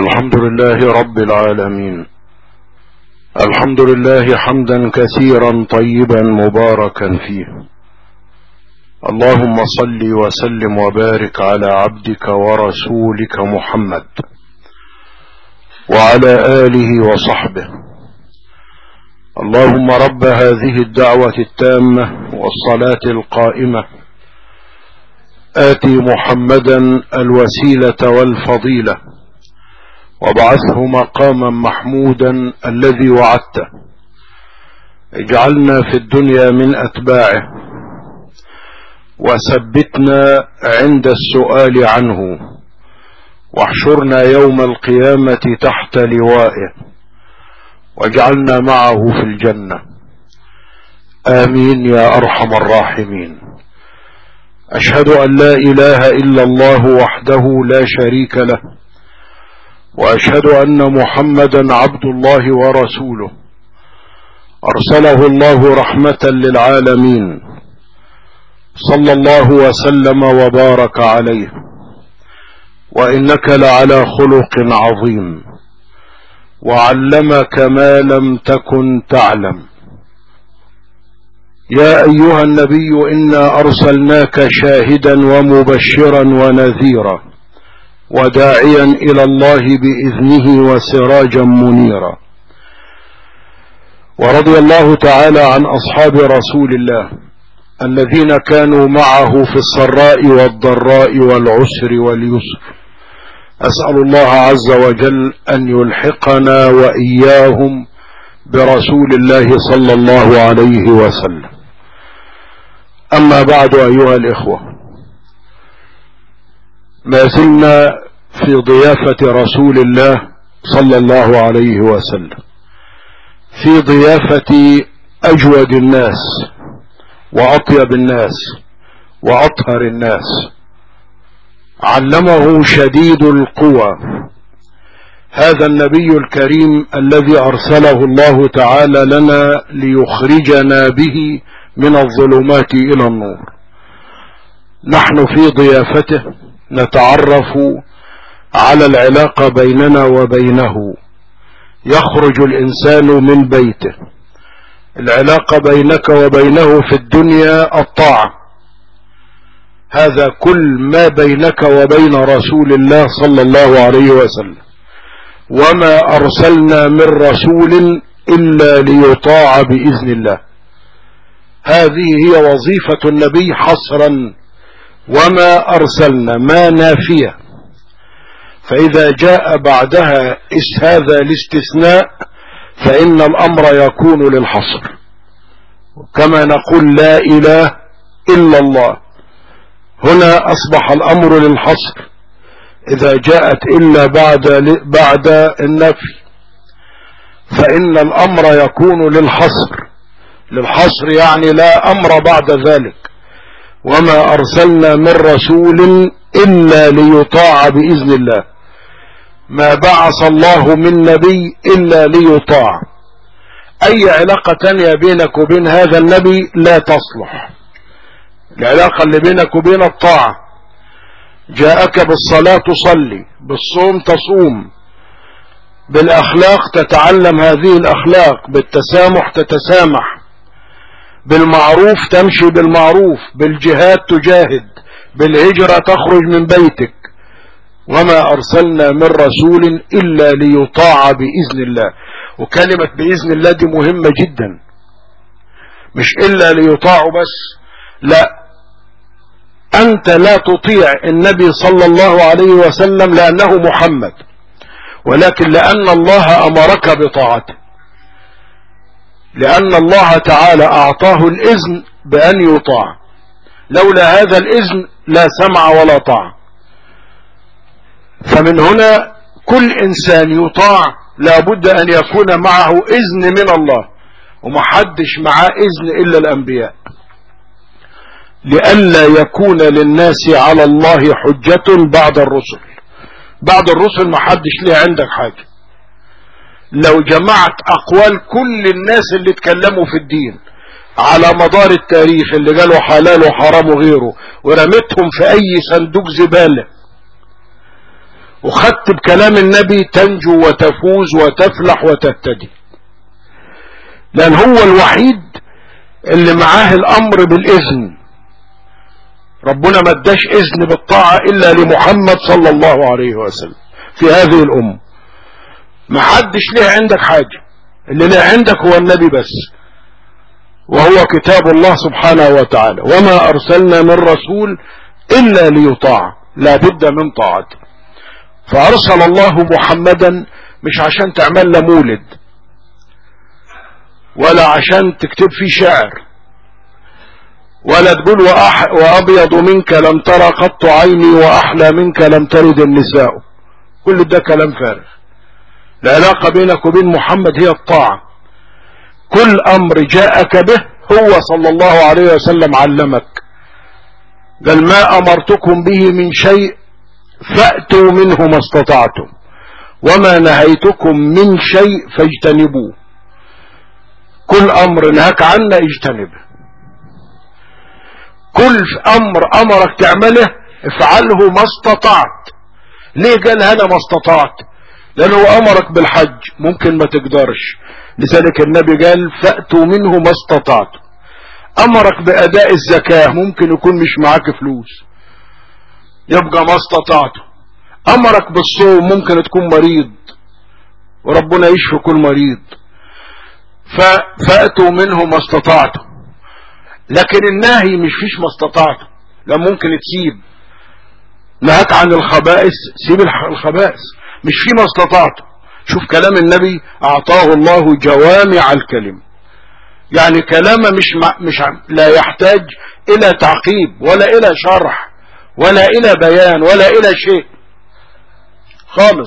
الحمد لله رب العالمين الحمد لله حمدا كثيرا طيبا مباركا فيه اللهم صل وسلم وبارك على عبدك ورسولك محمد وعلى آله وصحبه اللهم رب هذه الدعوة التامة والصلاة القائمة آتي محمدا الوسيلة والفضيلة وابعثه مقاما محمودا الذي وعدته اجعلنا في الدنيا من أتباعه وثبتنا عند السؤال عنه واحشرنا يوم القيامة تحت لوائه واجعلنا معه في الجنة آمين يا أرحم الراحمين أشهد أن لا إله إلا الله وحده لا شريك له وأشهد أن محمدا عبد الله ورسوله أرسله الله رحمة للعالمين صلى الله وسلم وبارك عليه وإنك لعلى خلق عظيم وعلمك ما لم تكن تعلم يا أيها النبي إنا أرسلناك شاهدا ومبشرا ونذيرا وداعيا إلى الله بإذنه وسراجا منيرا ورضي الله تعالى عن أصحاب رسول الله الذين كانوا معه في السراء والضراء والعسر واليسر أسأل الله عز وجل أن يلحقنا وإياهم برسول الله صلى الله عليه وسلم أما بعد أيها الإخوة ما زلنا في ضيافة رسول الله صلى الله عليه وسلم في ضيافة أجود الناس وأطيب الناس وأطهر الناس علمه شديد القوى هذا النبي الكريم الذي أرسله الله تعالى لنا ليخرجنا به من الظلمات إلى النور نحن في ضيافته نتعرف على العلاقة بيننا وبينه يخرج الإنسان من بيته العلاقة بينك وبينه في الدنيا الطاعة هذا كل ما بينك وبين رسول الله صلى الله عليه وسلم وما أرسلنا من رسول إلا ليطاع بإذن الله هذه هي وظيفة النبي حصرا وما أرسلنا ما نافية فإذا جاء بعدها إس هذا الاستثناء فإن الأمر يكون للحصر كما نقول لا إله إلا الله هنا أصبح الأمر للحصر إذا جاءت إلا بعد بعد النفي فإن الأمر يكون للحصر للحصر يعني لا أمر بعد ذلك وما أرسلنا من رسول إلا ليطاع بإذن الله ما بعث الله من نبي إلا ليطاع أي علاقة تانية بينك وبين هذا النبي لا تصلح العلاقة اللي بينك وبين الطاعة جاءك بالصلاة تصلي بالصوم تصوم بالأخلاق تتعلم هذه الأخلاق بالتسامح تتسامح بالمعروف تمشي بالمعروف بالجهاد تجاهد بالهجرة تخرج من بيتك وما أرسلنا من رسول إلا ليطاع بإذن الله وكلمة بإذن الله دي مهمة جدا مش إلا ليطاع بس لا أنت لا تطيع النبي صلى الله عليه وسلم لأنه محمد ولكن لأن الله أمرك بطاعته لأن الله تعالى أعطاه الإذن بأن يطاع لولا هذا الإذن لا سمع ولا طاع فمن هنا كل إنسان يطاع لابد أن يكون معه إذن من الله ومحدش معاه إذن إلا الأنبياء لئلا يكون للناس على الله حجة بعد الرسل بعد الرسل محدش ليه عندك حاجة لو جمعت أقوال كل الناس اللي اتكلموا في الدين على مدار التاريخ اللي قالوا حلال وحرام وغيره ورمتهم في أي صندوق زبالة وخدت بكلام النبي تنجو وتفوز وتفلح وتهتدي لان هو الوحيد اللي معاه الامر بالاذن ربنا ما اداش اذن بالطاعة الا لمحمد صلى الله عليه وسلم في هذه الامة ما حدش ليه عندك حاجة اللي ليه عندك هو النبي بس وهو كتاب الله سبحانه وتعالى وما ارسلنا من رسول الا ليطاع لا بد من طاعته فارسل الله محمدا مش عشان تعمل له مولد ولا عشان تكتب فيه شعر ولا تقول وأح وأبيض منك لم ترى قط عيني وأحلى منك لم ترد النساء كل ده كلام فارغ العلاقة بينك وبين محمد هي الطاعة كل أمر جاءك به هو صلى الله عليه وسلم علمك قال ما أمرتكم به من شيء فأتوا منه ما استطعتم وما نهيتكم من شيء فاجتنبوه كل أمر نهاك عنه اجتنبه كل امر امرك تعمله افعله ما استطعت ليه قال انا ما استطعت لانه امرك بالحج ممكن ما تقدرش لذلك النبي قال فأتوا منه ما استطعت امرك باداء الزكاة ممكن يكون مش معاك فلوس يبقى ما استطعت امرك بالصوم ممكن تكون مريض وربنا يشفي كل مريض فأتوا منه ما استطعتم لكن النهي مش فيش ما استطعته لا ممكن تسيب نهاك عن الخبائث سيب الخبائث مش في ما استطعته شوف كلام النبي اعطاه الله جوامع الكلم يعني كلامه مش مش لا يحتاج الى تعقيب ولا الى شرح ولا الى بيان ولا الى شيء خالص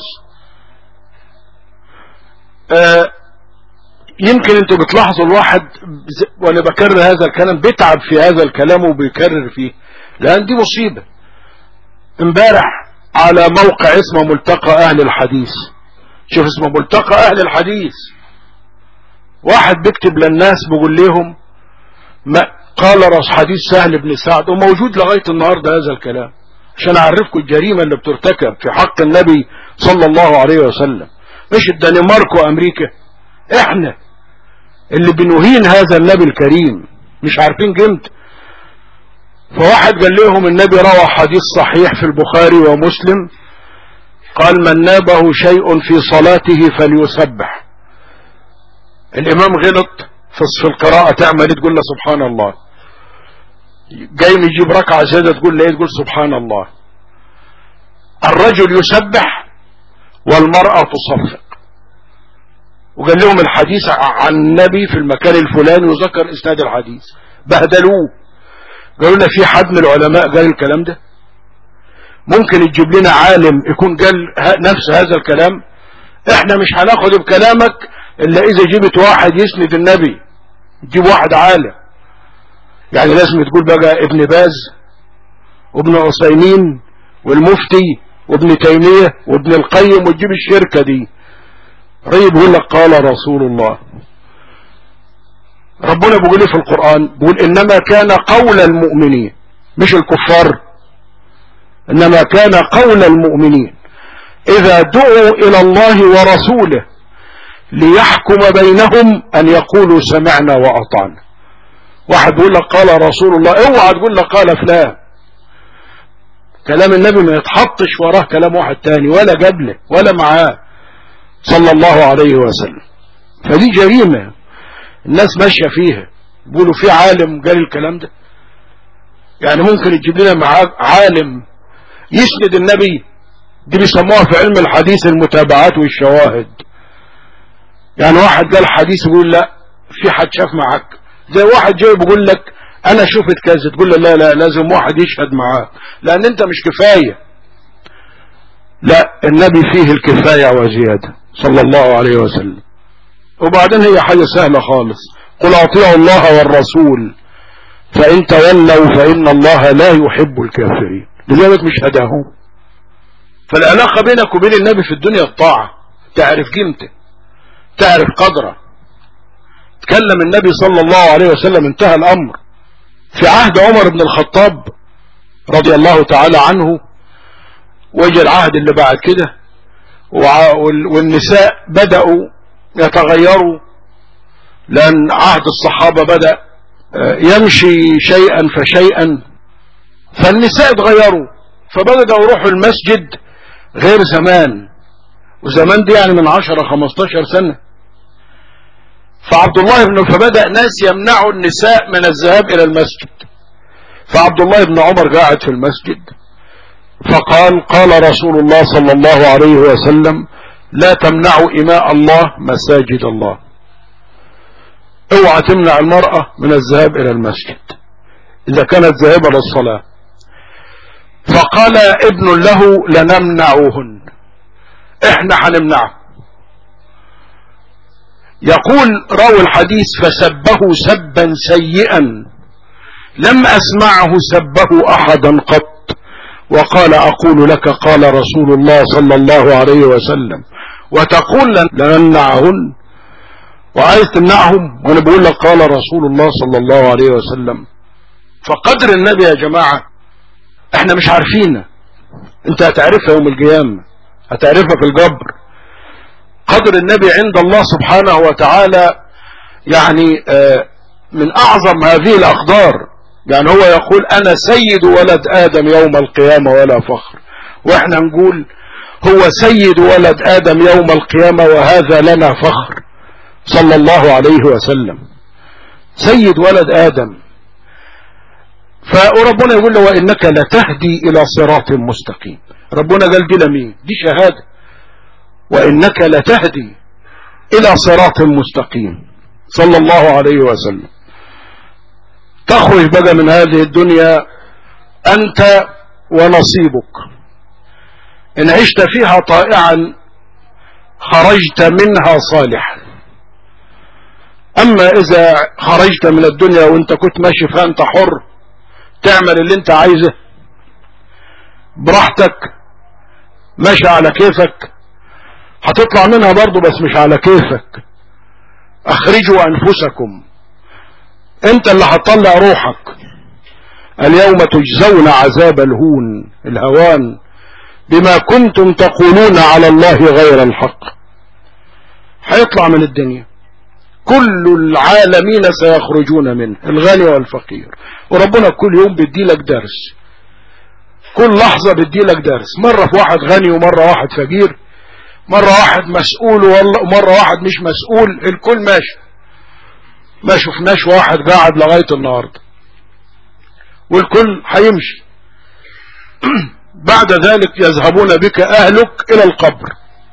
آه يمكن انتوا بتلاحظوا الواحد وانا بكرر هذا الكلام بيتعب في هذا الكلام وبيكرر فيه لان دي مصيبة امبارح على موقع اسمه ملتقى اهل الحديث شوف اسمه ملتقى اهل الحديث واحد بيكتب للناس بيقول لهم ما قال رأس حديث سهل بن سعد وموجود لغاية النهاردة هذا الكلام عشان اعرفكم الجريمة اللي بترتكب في حق النبي صلى الله عليه وسلم مش الدنمارك وامريكا احنا اللي بنهين هذا النبي الكريم مش عارفين قيمته فواحد قال لهم النبي روى حديث صحيح في البخاري ومسلم قال من نابه شيء في صلاته فليسبح الامام غلط في القراءة تعمل تقول له سبحان الله جاي يجيب ركعة زيادة تقول له تقول سبحان الله الرجل يسبح والمرأة تصفق وقال لهم الحديث عن النبي في المكان الفلاني وذكر اسناد الحديث بهدلوه قالوا لنا في حد من العلماء قال الكلام ده ممكن تجيب لنا عالم يكون قال نفس هذا الكلام احنا مش هناخد بكلامك الا اذا جبت واحد يسند النبي تجيب واحد عالم يعني لازم تقول بقى ابن باز وابن عثيمين والمفتي وابن تيمية وابن القيم وتجيب الشركة دي طيب بيقول لك قال رسول الله ربنا بيقول في القرآن بيقول إنما كان قول المؤمنين مش الكفار إنما كان قول المؤمنين إذا دعوا إلى الله ورسوله ليحكم بينهم أن يقولوا سمعنا وأطعنا واحد بيقول لك قال رسول الله اوعى تقول لك قال فلان كلام النبي ما يتحطش وراه كلام واحد تاني ولا قبله ولا معاه صلى الله عليه وسلم فدي جريمة الناس ماشية فيها بيقولوا في عالم قال الكلام ده يعني ممكن يجيب لنا معاه عالم يسند النبي دي بيسموها في علم الحديث المتابعات والشواهد يعني واحد قال حديث يقول لا في حد شاف معك زي واحد جاي بيقول لك انا شفت كذا تقول له لا لا لازم واحد يشهد معاك لان انت مش كفاية لا النبي فيه الكفاية وزيادة صلى الله عليه وسلم وبعدين هي حاجة سهلة خالص قل اطيعوا الله والرسول فان تولوا فان الله لا يحب الكافرين لذلك مش هداهم فالعلاقة بينك وبين النبي في الدنيا الطاعة تعرف قيمته تعرف قدره تكلم النبي صلى الله عليه وسلم انتهى الامر في عهد عمر بن الخطاب رضي الله تعالى عنه ويجي العهد اللي بعد كده والنساء بدأوا يتغيروا لأن عهد الصحابة بدأ يمشي شيئا فشيئا فالنساء اتغيروا فبدأوا يروحوا المسجد غير زمان وزمان دي يعني من عشرة خمستاشر سنة فعبد الله بن فبدأ ناس يمنعوا النساء من الذهاب إلى المسجد فعبد الله بن عمر قاعد في المسجد فقال قال رسول الله صلى الله عليه وسلم لا تمنعوا إماء الله مساجد الله اوعى تمنع المرأة من الذهاب إلى المسجد إذا كانت ذاهبة للصلاة فقال ابن له لنمنعوهن احنا هنمنعه يقول راوي الحديث فسبه سبا سيئا لم اسمعه سبه احدا قط وقال اقول لك قال رسول الله صلى الله عليه وسلم وتقول لنمنعهن وعايز تمنعهم وانا بقول لك قال رسول الله صلى الله عليه وسلم فقدر النبي يا جماعة احنا مش عارفينه انت هتعرفها يوم القيامة هتعرفها في الجبر قدر النبي عند الله سبحانه وتعالى يعني من اعظم هذه الاقدار يعني هو يقول انا سيد ولد ادم يوم القيامة ولا فخر واحنا نقول هو سيد ولد ادم يوم القيامة وهذا لنا فخر صلى الله عليه وسلم سيد ولد آدم فربنا يقول له وإنك لتهدي إلى صراط مستقيم ربنا قال دي لمين دي شهادة وإنك لتهدي إلى صراط مستقيم صلى الله عليه وسلم تخرج بقى من هذه الدنيا أنت ونصيبك إن عشت فيها طائعا خرجت منها صالحا اما اذا خرجت من الدنيا وانت كنت ماشي فانت حر تعمل اللي انت عايزه براحتك ماشي على كيفك هتطلع منها برضو بس مش على كيفك اخرجوا انفسكم انت اللي هتطلع روحك اليوم تجزون عذاب الهون الهوان بما كنتم تقولون على الله غير الحق هيطلع من الدنيا كل العالمين سيخرجون منه الغني والفقير وربنا كل يوم بيدي لك درس كل لحظة بيدي لك درس مرة في واحد غني ومرة واحد فقير مرة واحد مسؤول ومرة واحد مش مسؤول الكل ماشي ما شفناش واحد قاعد لغاية النهاردة والكل هيمشي بعد ذلك يذهبون بك اهلك الى القبر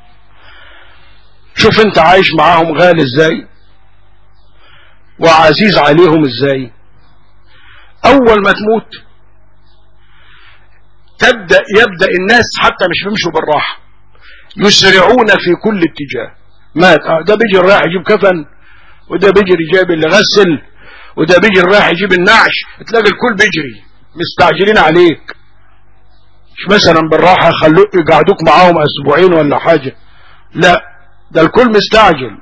شوف انت عايش معاهم غالي ازاي وعزيز عليهم ازاي اول ما تموت تبدأ يبدأ الناس حتى مش بيمشوا بالراحة يسرعون في كل اتجاه مات ده بيجي رايح يجيب كفن وده بيجري جايب اللي غسل وده بيجي رايح يجيب النعش تلاقي الكل بيجري مستعجلين عليك مش مثلا بالراحة خلوك يقعدوك معاهم اسبوعين ولا حاجة لا ده الكل مستعجل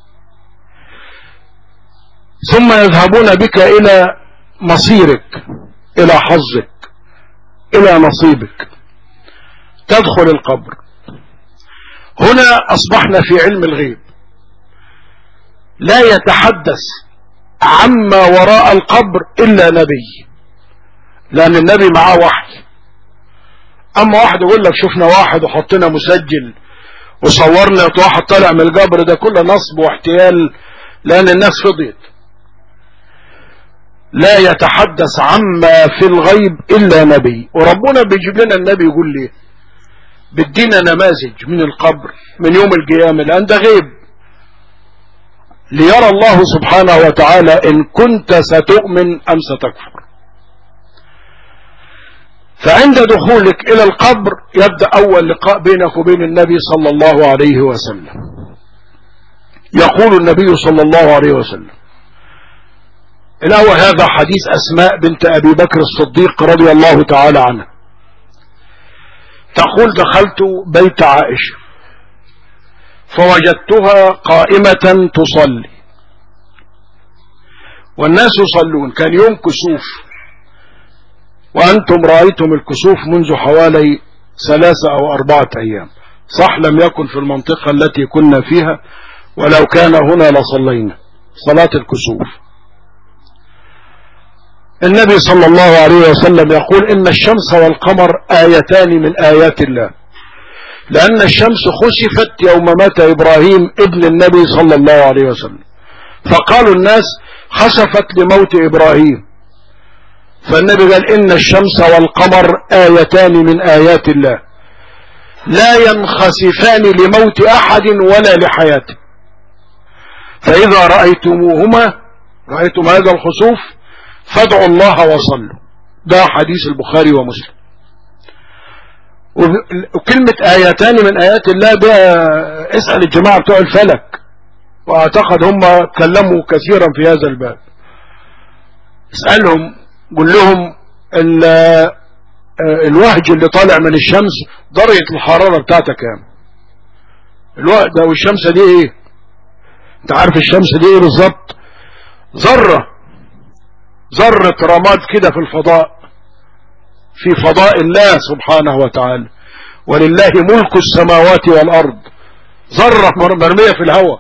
ثم يذهبون بك الى مصيرك الى حظك الى نصيبك تدخل القبر هنا اصبحنا في علم الغيب لا يتحدث عما وراء القبر الا نبي لان النبي معاه وحي اما واحد يقول لك شفنا واحد وحطينا مسجل وصورنا واحد طالع من القبر ده كله نصب واحتيال لان الناس فضيت لا يتحدث عما في الغيب الا نبي وربنا بيجيب لنا النبي يقول لي بدينا نماذج من القبر من يوم القيامة لان ده غيب ليرى الله سبحانه وتعالى ان كنت ستؤمن ام ستكفر فعند دخولك الى القبر يبدأ اول لقاء بينك وبين النبي صلى الله عليه وسلم يقول النبي صلى الله عليه وسلم الاول هذا حديث اسماء بنت ابي بكر الصديق رضي الله تعالى عنها تقول دخلت بيت عائشة فوجدتها قائمة تصلي والناس يصلون كان يوم كسوف وأنتم رأيتم الكسوف منذ حوالي ثلاثة أو أربعة أيام صح لم يكن في المنطقة التي كنا فيها ولو كان هنا لصلينا صلاة الكسوف النبي صلى الله عليه وسلم يقول إن الشمس والقمر آيتان من آيات الله لأن الشمس خسفت يوم مات إبراهيم ابن النبي صلى الله عليه وسلم فقالوا الناس خسفت لموت إبراهيم فالنبي قال إن الشمس والقمر آيتان من آيات الله لا ينخسفان لموت أحد ولا لحياته فإذا رأيتموهما رأيتم هذا الخسوف فادعوا الله وصلوا ده حديث البخاري ومسلم وكلمة آيتان من آيات الله ده اسأل الجماعة بتوع الفلك واعتقد هم تكلموا كثيرا في هذا الباب اسألهم قل لهم الوهج اللي طالع من الشمس درجة الحرارة بتاعتها كام الوقت ده والشمس دي ايه انت عارف الشمس دي ايه بالظبط ذرة ذرة رماد كده في الفضاء في فضاء الله سبحانه وتعالى ولله ملك السماوات والأرض ذرة مرمية في الهواء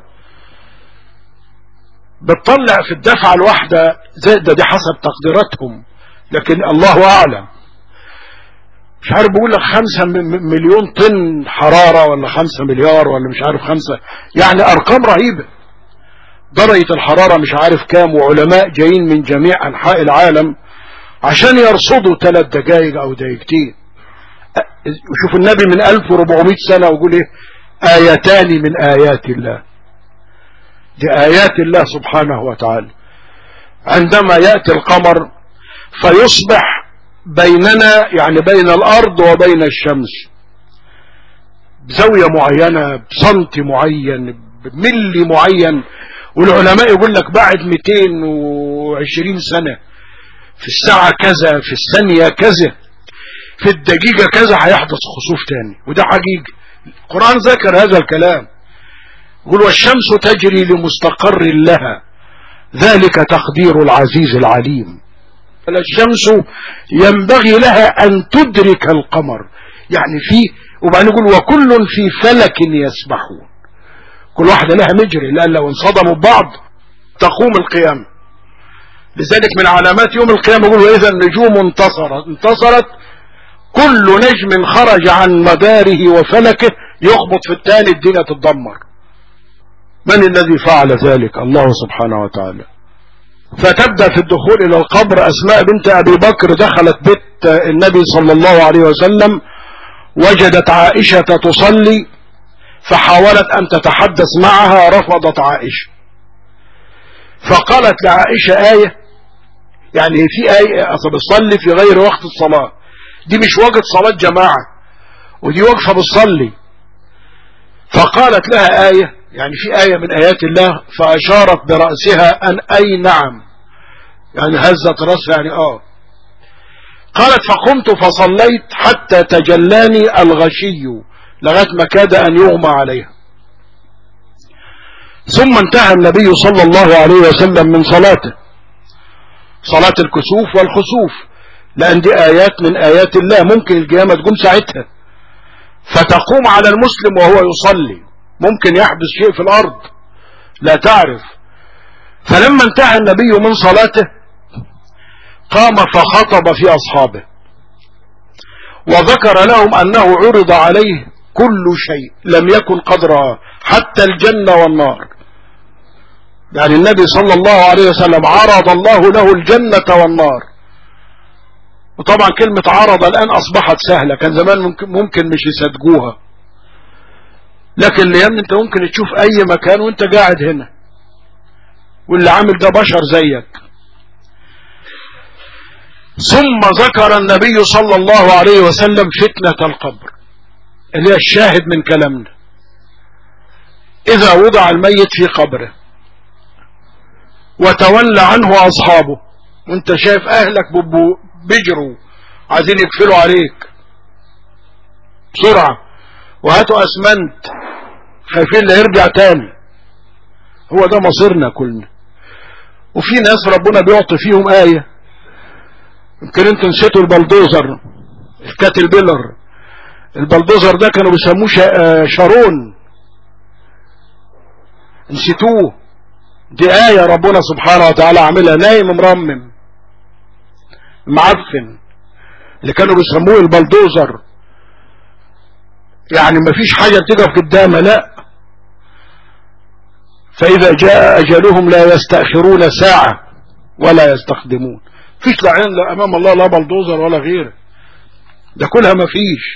بتطلع في الدفعة الواحدة زي ده دي حسب تقديراتهم لكن الله أعلم مش عارف بقول لك خمسة مليون طن حرارة ولا خمسة مليار ولا مش عارف خمسة يعني أرقام رهيبة درجة الحرارة مش عارف كام وعلماء جايين من جميع أنحاء العالم عشان يرصدوا ثلاث دقائق أو دقيقتين وشوف النبي من 1400 سنة ويقول إيه آيتان من آيات الله دي آيات الله سبحانه وتعالى عندما يأتي القمر فيصبح بيننا يعني بين الأرض وبين الشمس بزاوية معينة بسنتي معين بملي معين والعلماء يقول لك بعد 220 سنة في الساعة كذا في الثانية كذا في الدقيقة كذا هيحدث خسوف تاني وده حقيقي القرآن ذكر هذا الكلام يقول والشمس تجري لمستقر لها ذلك تقدير العزيز العليم الشمس ينبغي لها أن تدرك القمر يعني في وبعدين يقول وكل في فلك يسبحون كل واحدة لها مجري لأن لو انصدموا ببعض تقوم القيامة لذلك من علامات يوم القيامة يقول وإذا النجوم انتصرت انتصرت كل نجم خرج عن مداره وفلكه يخبط في الثاني الدنيا تتدمر من الذي فعل ذلك الله سبحانه وتعالى فتبدأ في الدخول إلى القبر أسماء بنت أبي بكر دخلت بيت النبي صلى الله عليه وسلم وجدت عائشة تصلي فحاولت أن تتحدث معها رفضت عائشة فقالت لعائشة آية يعني في آية أصلا بتصلي في غير وقت الصلاة دي مش وقت صلاة جماعة ودي وقفة بتصلي فقالت لها آية يعني في آية من آيات الله فأشارت برأسها أن أي نعم يعني هزت رأسها يعني آه قالت فقمت فصليت حتى تجلاني الغشي لغاية ما كاد أن يغمى عليها ثم انتهى النبي صلى الله عليه وسلم من صلاته صلاة الكسوف والخسوف لأن دي آيات من آيات الله ممكن القيامة تقوم ساعتها فتقوم على المسلم وهو يصلي ممكن يحدث شيء في الأرض لا تعرف فلما انتهى النبي من صلاته قام فخطب في أصحابه وذكر لهم أنه عرض عليه كل شيء لم يكن قدرها حتى الجنة والنار يعني النبي صلى الله عليه وسلم عرض الله له الجنة والنار وطبعا كلمة عرض الآن أصبحت سهلة كان زمان ممكن, ممكن مش يصدقوها لكن لأن انت ممكن تشوف أي مكان وانت قاعد هنا واللي عامل ده بشر زيك ثم ذكر النبي صلى الله عليه وسلم فتنة القبر اللي هي الشاهد من كلامنا إذا وضع الميت في قبره وتولى عنه أصحابه وانت شايف أهلك بيجروا عايزين يقفلوا عليك بسرعة وهاتوا أسمنت خايفين لا يرجع تاني هو ده مصيرنا كلنا وفي ناس ربنا بيعطي فيهم آية يمكن انتوا نسيتوا البلدوزر الكاتل بيلر البلدوزر ده كانوا بيسموه شارون نسيتوه دي آية ربنا سبحانه وتعالى عاملها نايم مرمم معفن اللي كانوا بيسموه البلدوزر يعني ما فيش حاجة بتقف قدامه لا فإذا جاء أجلهم لا يستأخرون ساعة ولا يستخدمون فيش لعين لا أمام الله لا بلدوزر ولا غيره ده كلها ما فيش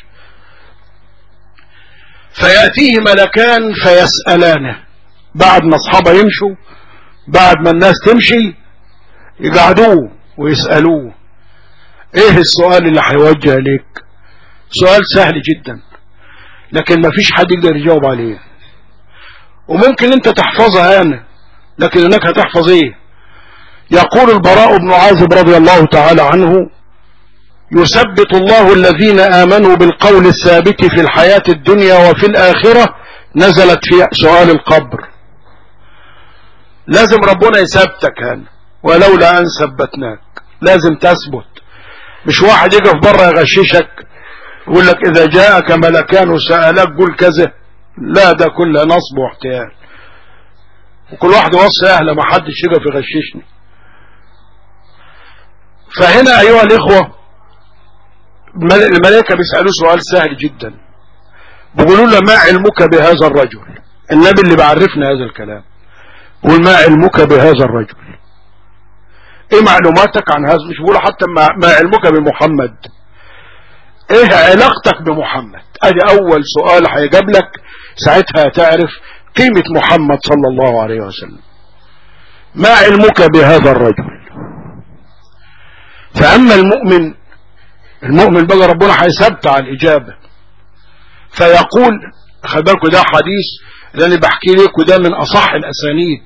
فيأتيه ملكان فيسألانه بعد ما أصحابه يمشوا بعد ما الناس تمشي يقعدوه ويسألوه ايه السؤال اللي هيوجه لك سؤال سهل جدا لكن ما فيش حد يقدر يجاوب عليه وممكن انت تحفظها انا لكن انك هتحفظ ايه يقول البراء بن عازب رضي الله تعالى عنه يثبت الله الذين آمنوا بالقول الثابت في الحياة الدنيا وفي الآخرة نزلت في سؤال القبر لازم ربنا يثبتك هنا ولولا أن ثبتناك لازم تثبت مش واحد يقف بره يغششك يقول لك إذا جاءك ملكان وسألك قول كذا لا ده كله نصب واحتيال وكل واحد يوصي أهله ما حدش يقف يغششني فهنا أيها الإخوة الملائكة بيسألوا سؤال سهل جدا بيقولوا له ما علمك بهذا الرجل النبي اللي بعرفنا هذا الكلام قول ما علمك بهذا الرجل ايه معلوماتك عن هذا مش بيقولوا حتى ما, ما علمك بمحمد ايه علاقتك بمحمد ادي اول سؤال هيجاب لك ساعتها تعرف قيمة محمد صلى الله عليه وسلم ما علمك بهذا الرجل فاما المؤمن المؤمن بقى ربنا هيثبت على الاجابة فيقول خلي بالكم ده حديث اللي انا بحكي لكم ده من اصح الاسانيد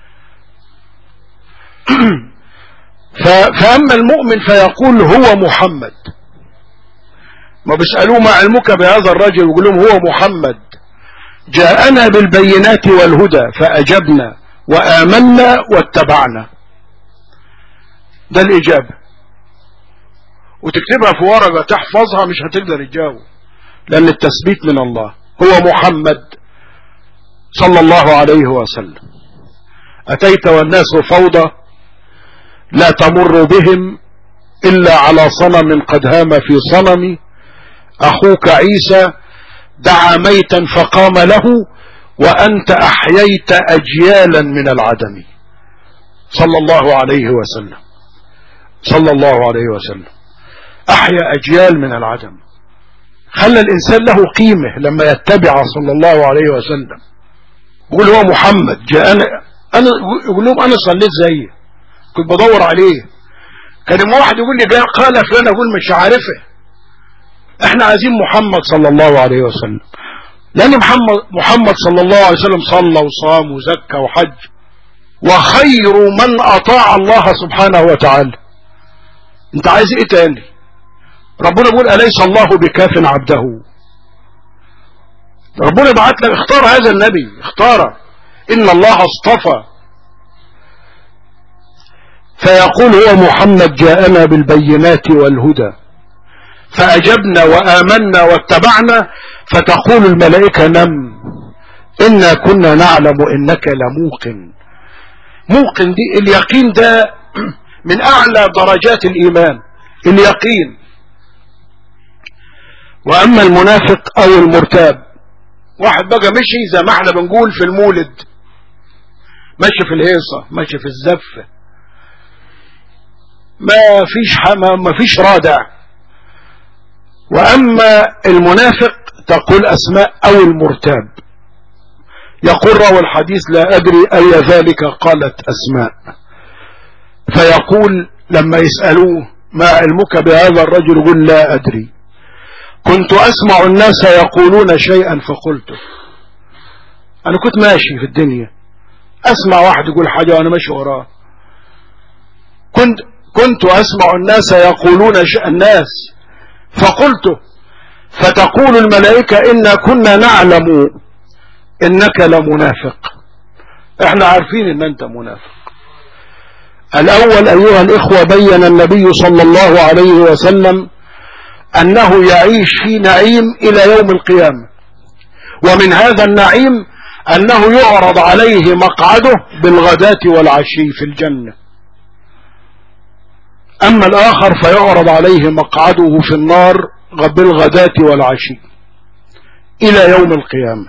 فاما المؤمن فيقول هو محمد ما بيسألوه ما علمك بهذا الرجل ويقول لهم هو محمد جاءنا بالبينات والهدى فأجبنا وآمنا واتبعنا ده الإجابة وتكتبها في ورقة تحفظها مش هتقدر تجاوب لأن التثبيت من الله هو محمد صلى الله عليه وسلم أتيت والناس فوضى لا تمر بهم إلا على صنم قد هام في صنم أخوك عيسى دعا ميتا فقام له وأنت أحييت أجيالا من العدم صلى الله عليه وسلم صلى الله عليه وسلم أحيا أجيال من العدم خلى الإنسان له قيمة لما يتبع صلى الله عليه وسلم يقول هو محمد جاء أنا, أنا يقول لهم أنا صليت زيه كنت بدور عليه كان واحد يقول لي قال فلان أقول مش عارفه احنا عايزين محمد صلى الله عليه وسلم لأن محمد, محمد صلى الله عليه وسلم صلى وصام وزكى وحج وخير من أطاع الله سبحانه وتعالى انت عايز ايه تاني ربنا بيقول أليس الله بكاف عبده ربنا بعت لك اختار هذا النبي اختاره إن الله اصطفى فيقول هو محمد جاءنا بالبينات والهدى فأجبنا وآمنا واتبعنا فتقول الملائكة نم إنا كنا نعلم إنك لموقن موقن دي اليقين ده من أعلى درجات الإيمان اليقين وأما المنافق أو المرتاب واحد بقى مشي زي ما احنا بنقول في المولد ماشي في الهيصة ماشي في الزفة ما فيش حما ما فيش رادع وأما المنافق تقول أسماء أو المرتاب يقول روى الحديث لا أدري أي ذلك قالت أسماء فيقول لما يسألوه ما علمك بهذا الرجل يقول لا أدري كنت أسمع الناس يقولون شيئا فقلته أنا كنت ماشي في الدنيا أسمع واحد يقول حاجة وأنا ماشي وراه كنت كنت أسمع الناس يقولون شيئا الناس فقلت فتقول الملائكة إنا كنا نعلم إنك لمنافق احنا عارفين ان انت منافق الأول أيها الإخوة بين النبي صلى الله عليه وسلم أنه يعيش في نعيم إلى يوم القيامة ومن هذا النعيم أنه يعرض عليه مقعده بالغداة والعشي في الجنة أما الآخر فيعرض عليه مقعده في النار بالغداة والعشي إلى يوم القيامة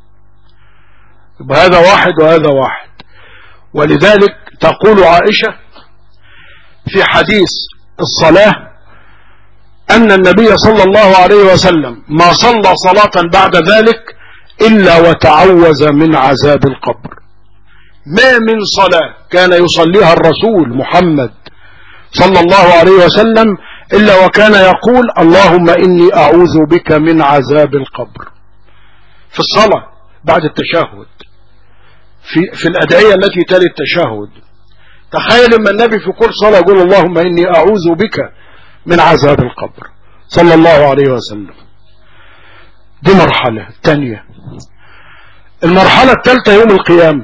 هذا واحد وهذا واحد ولذلك تقول عائشة في حديث الصلاة أن النبي صلى الله عليه وسلم ما صلى صلاة بعد ذلك إلا وتعوز من عذاب القبر ما من صلاة كان يصليها الرسول محمد صلى الله عليه وسلم إلا وكان يقول اللهم إني أعوذ بك من عذاب القبر في الصلاة بعد التشهد في, في الأدعية التي تلي التشهد تخيل ان النبي في كل صلاة يقول اللهم إني أعوذ بك من عذاب القبر صلى الله عليه وسلم دي مرحلة تانية المرحلة الثالثة يوم القيامة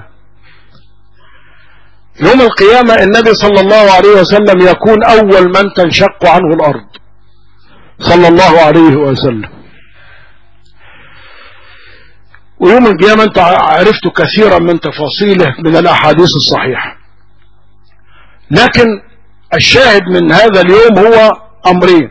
يوم القيامة النبي صلى الله عليه وسلم يكون أول من تنشق عنه الأرض صلى الله عليه وسلم ويوم القيامة أنت عرفت كثيرا من تفاصيله من الأحاديث الصحيحة لكن الشاهد من هذا اليوم هو أمرين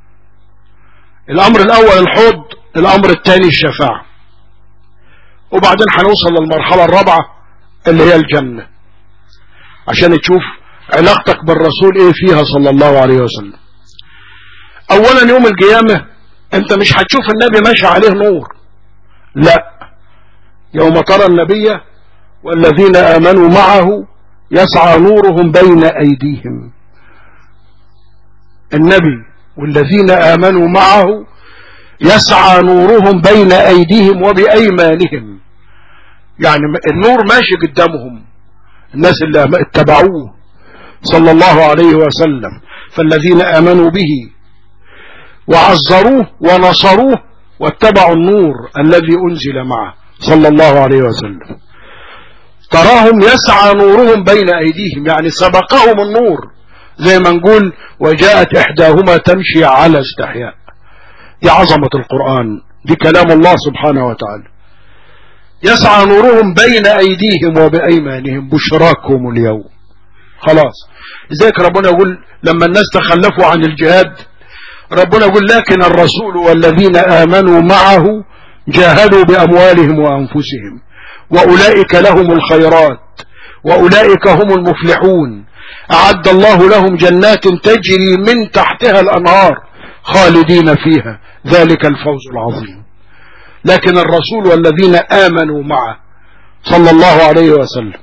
الأمر الأول الحوض الأمر الثاني الشفاعة وبعدين هنوصل للمرحلة الرابعة اللي هي الجنة عشان تشوف علاقتك بالرسول ايه فيها صلى الله عليه وسلم اولا يوم القيامة انت مش هتشوف النبي ماشي عليه نور لا يوم ترى النبي والذين امنوا معه يسعى نورهم بين ايديهم النبي والذين امنوا معه يسعى نورهم بين ايديهم وبايمانهم يعني النور ماشي قدامهم الناس اللي اتبعوه صلى الله عليه وسلم فالذين امنوا به وعزروه ونصروه واتبعوا النور الذي انزل معه صلى الله عليه وسلم تراهم يسعى نورهم بين ايديهم يعني سبقهم النور زي ما نقول وجاءت احداهما تمشي على استحياء دي عظمة القرآن دي كلام الله سبحانه وتعالى يسعى نورهم بين أيديهم وبأيمانهم بشراكهم اليوم خلاص لذلك ربنا يقول لما الناس تخلفوا عن الجهاد ربنا يقول لكن الرسول والذين آمنوا معه جاهدوا بأموالهم وأنفسهم وأولئك لهم الخيرات وأولئك هم المفلحون أعد الله لهم جنات تجري من تحتها الأنهار خالدين فيها ذلك الفوز العظيم لكن الرسول والذين آمنوا معه صلى الله عليه وسلم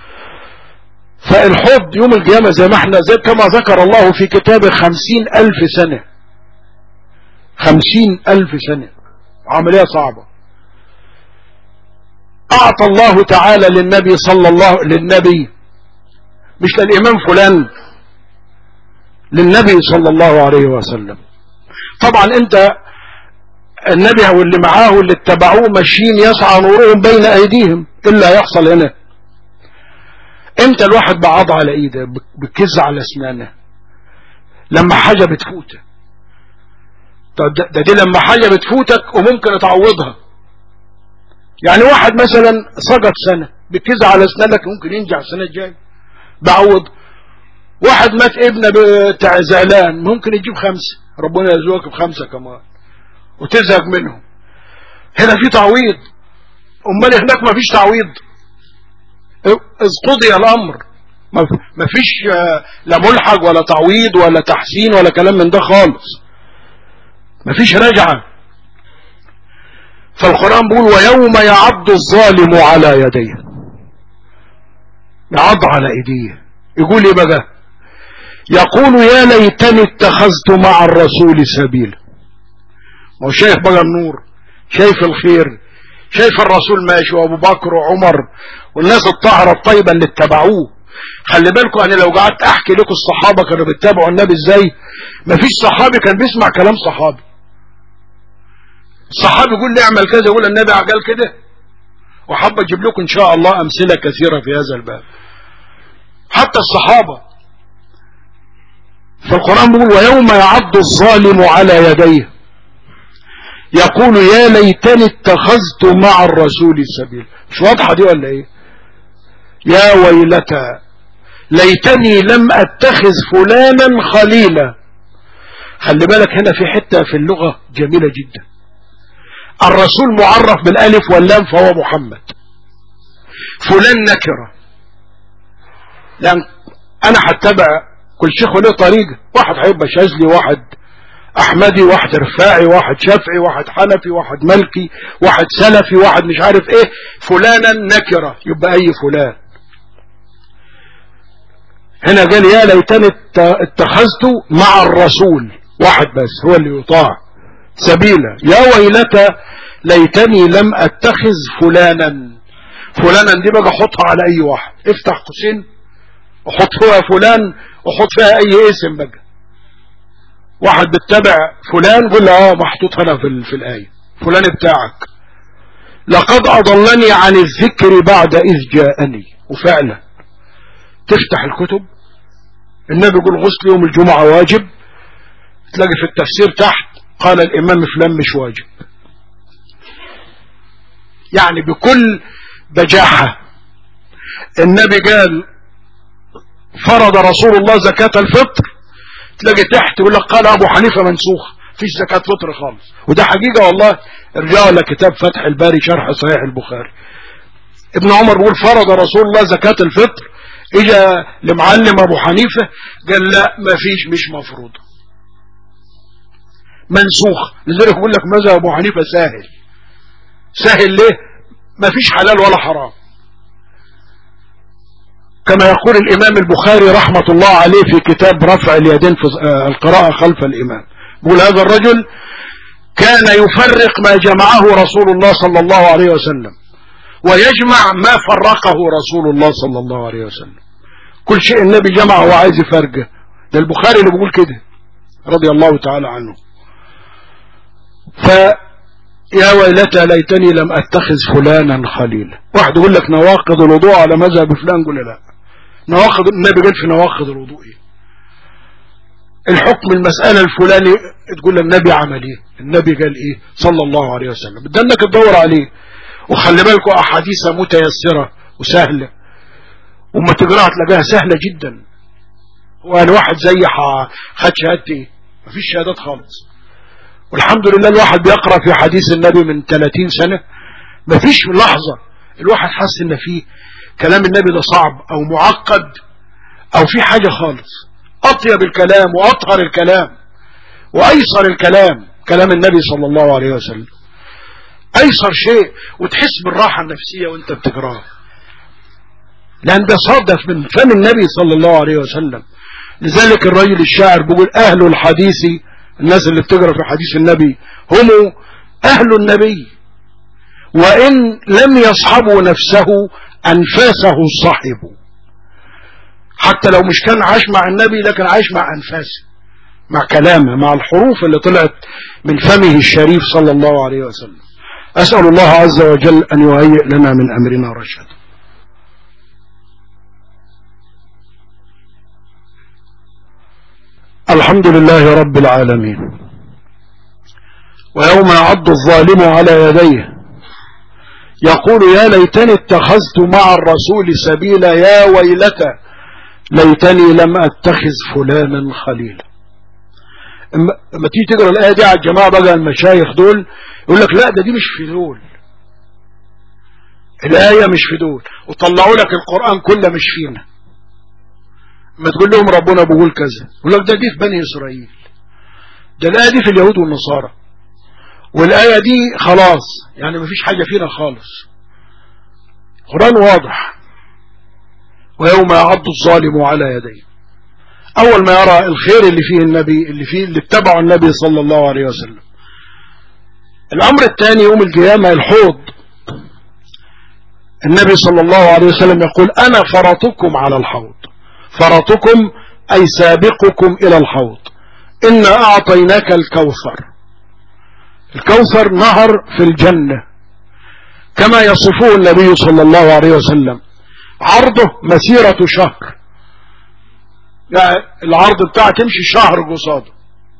فالحب يوم القيامة زي ما احنا زي كما ذكر الله في كتابه خمسين ألف سنة خمسين ألف سنة عملية صعبة أعطى الله تعالى للنبي صلى الله للنبي مش للإمام فلان للنبي صلى الله عليه وسلم طبعا انت النبي واللي معاه واللي اتبعوه ماشيين يسعى نورهم بين ايديهم الا يحصل هنا امتى الواحد بعض على ايده بكز على اسنانه لما حاجة بتفوته ده دي لما حاجة بتفوتك وممكن تعوضها يعني واحد مثلا سقط سنة بكز على اسنانك ممكن ينجح السنة الجاية بعوض واحد مات ابنه بتاع زعلان ممكن يجيب خمسة ربنا يرزقك بخمسة كمان وتزهق منهم هنا في تعويض امال هناك ما فيش تعويض اذ قضي الامر ما فيش لا ملحق ولا تعويض ولا تحسين ولا كلام من ده خالص ما فيش رجعة فالقرآن بيقول ويوم يعض الظالم على يديه يعض على ايديه يقول ايه بقى يقول يا ليتني اتخذت مع الرسول سبيلا ما هو شايف بقى النور شايف الخير شايف الرسول ماشي وابو بكر وعمر والناس الطاهره الطيبه اللي اتبعوه خلي بالكم انا لو قعدت احكي لكم الصحابه كانوا بيتبعوا النبي ازاي مفيش صحابي كان بيسمع كلام صحابي الصحابي يقول لي اعمل كذا يقول النبي قال كده وحابب اجيب لكم ان شاء الله امثله كثيره في هذا الباب حتى الصحابه فالقرآن بيقول ويوم يعض الظالم على يديه يقول يا ليتني اتخذت مع الرسول سبيل مش واضحة دي ولا ايه يا ويلتى ليتني لم اتخذ فلانا خليلا خلي بالك هنا في حتة في اللغة جميلة جدا الرسول معرف بالالف واللام فهو محمد فلان نكرة لان انا هتبع كل شيخ له طريقة واحد هيبقى شاذلي واحد احمدي واحد رفاعي واحد شافعي واحد حنفي واحد ملكي واحد سلفي واحد مش عارف ايه فلانا نكرة يبقى اي فلان هنا قال يا ليتني اتخذت مع الرسول واحد بس هو اللي يطاع سبيلا يا ويلتى ليتني لم اتخذ فلانا فلانا دي بقى احطها على اي واحد افتح قوسين وحط فيها فلان وحط فيها اي اسم بقى واحد بتتبع فلان قول له اه محطوط هنا في, في الايه فلان بتاعك لقد اضلني عن الذكر بعد اذ جاءني وفعلا تفتح الكتب النبي يقول غسل يوم الجمعة واجب تلاقي في التفسير تحت قال الامام فلان مش واجب يعني بكل بجاحة النبي قال فرض رسول الله زكاة الفطر تلاقي تحت يقول لك قال ابو حنيفة منسوخ فيش زكاة فطر خالص وده حقيقة والله ارجعوا لكتاب فتح الباري شرح صحيح البخاري ابن عمر بيقول فرض رسول الله زكاة الفطر اجا لمعلم ابو حنيفة قال لا ما فيش مش مفروض منسوخ لذلك يقول لك ماذا ابو حنيفة ساهل ساهل ليه ما فيش حلال ولا حرام كما يقول الامام البخاري رحمة الله عليه في كتاب رفع اليدين في القراءة خلف الامام يقول هذا الرجل كان يفرق ما جمعه رسول الله صلى الله عليه وسلم ويجمع ما فرقه رسول الله صلى الله عليه وسلم كل شيء النبي جمعه وعايز يفرقه ده البخاري اللي بيقول كده رضي الله تعالى عنه ف يا ويلتى ليتني لم اتخذ فلانا خليلا واحد يقول لك نواقض الوضوء على مذهب فلان قول لا نواقض النبي قال في نواقض الوضوء ايه الحكم المسألة الفلاني تقول النبي عمل ايه النبي قال ايه صلى الله عليه وسلم بدنك تدور عليه وخلي بالكم احاديث متيسرة وسهلة وما تقراها تلاقيها سهلة جدا وانا واحد زي خد شهادتي ايه مفيش شهادات خالص والحمد لله الواحد بيقرأ في حديث النبي من 30 سنة مفيش لحظة الواحد حس ان فيه كلام النبي ده صعب او معقد او في حاجة خالص اطيب الكلام واطهر الكلام وايسر الكلام كلام النبي صلى الله عليه وسلم ايسر شيء وتحس بالراحة النفسية وانت بتقراه لان ده صادف من فم النبي صلى الله عليه وسلم لذلك الرجل الشاعر بيقول اهل الحديث الناس اللي بتقرا في حديث النبي هم اهل النبي وان لم يصحبوا نفسه انفاسه صحبوا حتى لو مش كان عاش مع النبي لكن عايش مع انفاسه مع كلامه مع الحروف اللي طلعت من فمه الشريف صلى الله عليه وسلم اسال الله عز وجل ان يهيئ لنا من امرنا رشدا الحمد لله رب العالمين ويوم يعض الظالم على يديه يقول يا ليتني اتخذت مع الرسول سبيلا يا ويلتى ليتني لم اتخذ فلانا خليلا اما تيجي تقرا الايه دي على الجماعه بقى المشايخ دول يقول لك لا ده دي مش في دول الايه مش في دول وطلعوا لك القران كله مش فينا ما تقول لهم ربنا بيقول كذا يقول لك ده دي في بني اسرائيل ده الايه دي في اليهود والنصارى والايه دي خلاص يعني ما فيش حاجه فينا خالص القران واضح ويوم يعض الظالم على يديه اول ما يرى الخير اللي فيه النبي اللي فيه اللي اتبعه النبي صلى الله عليه وسلم الامر الثاني يوم القيامه الحوض النبي صلى الله عليه وسلم يقول انا فرطكم على الحوض فرطكم أي سابقكم إلى الحوض إنا أعطيناك الكوثر الكوثر نهر في الجنة كما يصفه النبي صلى الله عليه وسلم عرضه مسيرة شهر يعني العرض بتاعه تمشي شهر قصاده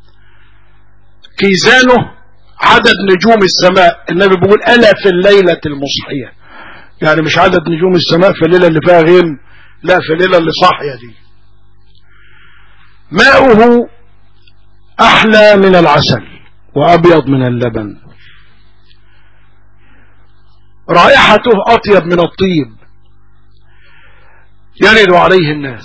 كيزانه عدد نجوم السماء النبي بيقول ألا في الليلة المصحية يعني مش عدد نجوم السماء في الليلة اللي فيها غيم لا في الليلة اللي صاحية دي ماؤه أحلى من العسل وأبيض من اللبن رائحته أطيب من الطيب يرد عليه الناس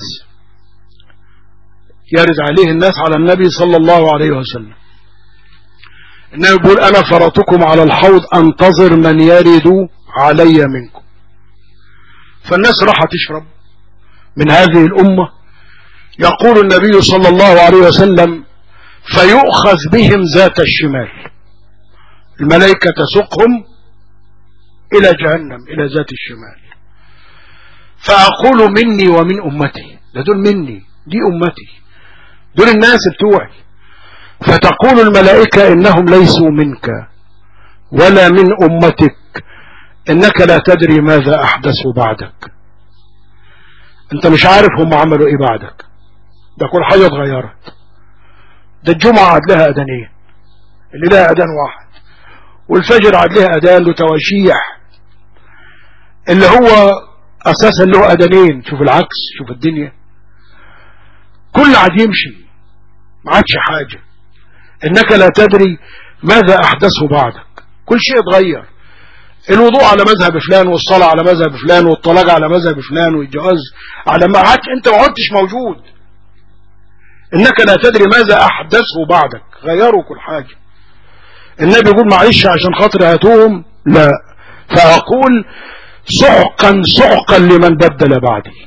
يرد عليه الناس على النبي صلى الله عليه وسلم النبي يقول أنا فرطكم على الحوض أنتظر من يرد علي منكم فالناس راح تشرب من هذه الأمة يقول النبي صلى الله عليه وسلم فيؤخذ بهم ذات الشمال الملائكة تسوقهم إلى جهنم إلى ذات الشمال فأقول مني ومن أمتي ده دول مني دي أمتي دول الناس بتوعي فتقول الملائكة إنهم ليسوا منك ولا من أمتك إنك لا تدري ماذا أحدثوا بعدك أنت مش عارف هم عملوا إيه بعدك ده كل حاجة اتغيرت ده الجمعة عاد لها أذانين اللي لها أذان واحد والفجر عاد لها أذان وتواشيح اللي هو أساسا له أذانين شوف العكس شوف الدنيا كل عاد يمشي ما عادش حاجة إنك لا تدري ماذا أحدثه بعدك كل شيء اتغير الوضوء على مذهب فلان والصلاة على مذهب فلان والطلاق على مذهب فلان والجواز على ما عادش انت ما عدتش موجود انك لا تدري ماذا احدثه بعدك غيروا كل حاجة النبي يقول معلش عشان خاطر هاتوهم لا فاقول سحقا سحقا لمن بدل بعدي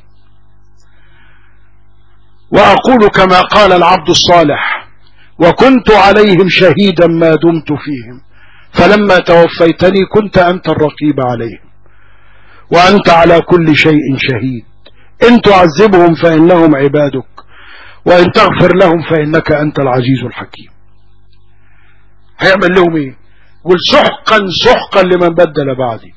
واقول كما قال العبد الصالح وكنت عليهم شهيدا ما دمت فيهم فلما توفيتني كنت أنت الرقيب عليهم وأنت على كل شيء شهيد إن تعذبهم فإنهم عبادك وإن تغفر لهم فإنك أنت العزيز الحكيم هيعمل لهم إيه يقول سحقا سحقا لمن بدل بعدي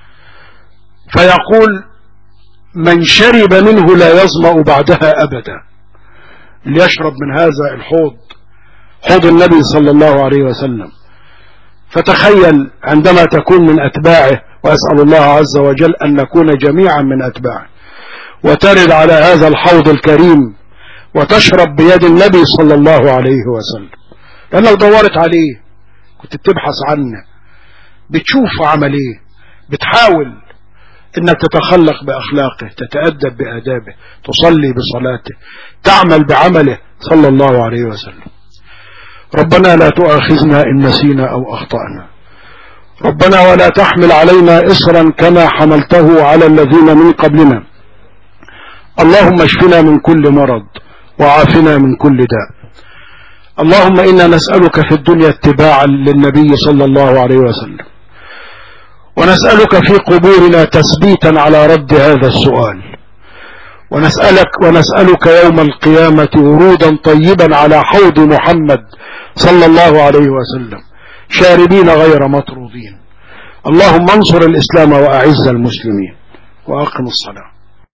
فيقول من شرب منه لا يظمأ بعدها أبدا ليشرب من هذا الحوض حوض النبي صلى الله عليه وسلم فتخيل عندما تكون من أتباعه وأسأل الله عز وجل أن نكون جميعا من أتباعه وترد على هذا الحوض الكريم وتشرب بيد النبي صلى الله عليه وسلم لأنك دورت عليه كنت بتبحث عنه بتشوف عمل ايه بتحاول انك تتخلق باخلاقه تتأدب بآدابه تصلي بصلاته تعمل بعمله صلى الله عليه وسلم ربنا لا تؤاخذنا إن نسينا أو أخطأنا ربنا ولا تحمل علينا إصرا كما حملته على الذين من قبلنا اللهم اشفنا من كل مرض وعافنا من كل داء اللهم إنا نسألك في الدنيا اتباعا للنبي صلى الله عليه وسلم ونسألك في قبورنا تثبيتا على رد هذا السؤال ونسألك ونسألك يوم القيامة ورودا طيبا على حوض محمد صلى الله عليه وسلم شاربين غير مطرودين اللهم انصر الإسلام وأعز المسلمين وأقم الصلاة